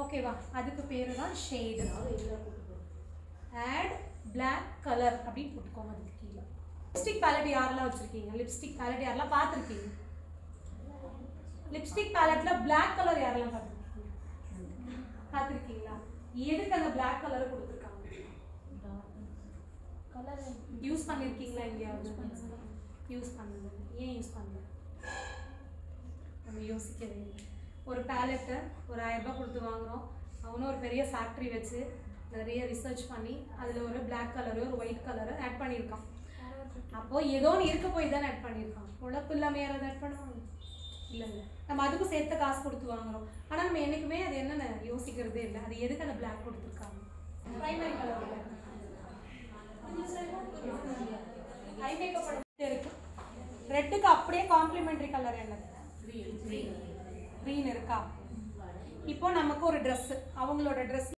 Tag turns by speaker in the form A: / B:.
A: ஓகேவா அதுக்கு பேர் தான் ஷேடு ஆட் பிளாக் கலர் அப்படின்னு போட்டுக்கோங்க அதுக்கு கீழே லிப்ஸ்டிக் பேலட் யாரெல்லாம் வச்சுருக்கீங்க லிப்ஸ்டிக் பேலட் யாரெல்லாம் பார்த்துருக்கீங்க லிப்ஸ்டிக் பேலட்ல பிளாக் கலர் யாரெல்லாம் பார்த்துருக்கீங்க பார்த்துருக்கீங்களா எதுக்கு அந்த பிளாக் கலரை கொடுத்துருக்காங்க யூஸ் பண்ணியிருக்கீங்களா எங்கேயாவது யூஸ் பண்ணல ஏன் யூஸ் பண்ணல நம்ம யோசிக்கவே இல்லை ஒரு பேலட்டை ஒரு ஆயிரம் ரூபாய் கொடுத்து வாங்குறோம் அவனும் ஒரு பெரிய ஃபேக்ட்ரி வச்சு நிறைய ரிசர்ச் பண்ணி அதில் ஒரு பிளாக் கலரு ஒரு ஒயிட் கலரு ஆட் பண்ணியிருக்கான் அப்போ ஏதோ ஒன்று இருக்க போய் தான் ஆட் பண்ணியிருக்கான் உழப்பு இல்லாமல் யாராவது ஆட் பண்ணுவாங்க இல்லை இல்லை நம்ம அதுக்கும் சேர்த்து காசு கொடுத்து வாங்குறோம் ஆனால் நம்ம என்றைக்குமே அது என்னென்ன யோசிக்கிறதே இல்லை அது எதுக்கு அந்த பிளாக் கொடுத்துருக்காங்க ப்ரைமரி கலர் ஐ மேக்கப் இருக்கு ரெட்டுக்கு அப்படியே காம்ப்ளிமெண்டரி கலர் என்னது க்ரீன் இருக்கா இப்போ நமக்கு ஒரு Dress அவங்களோட Dress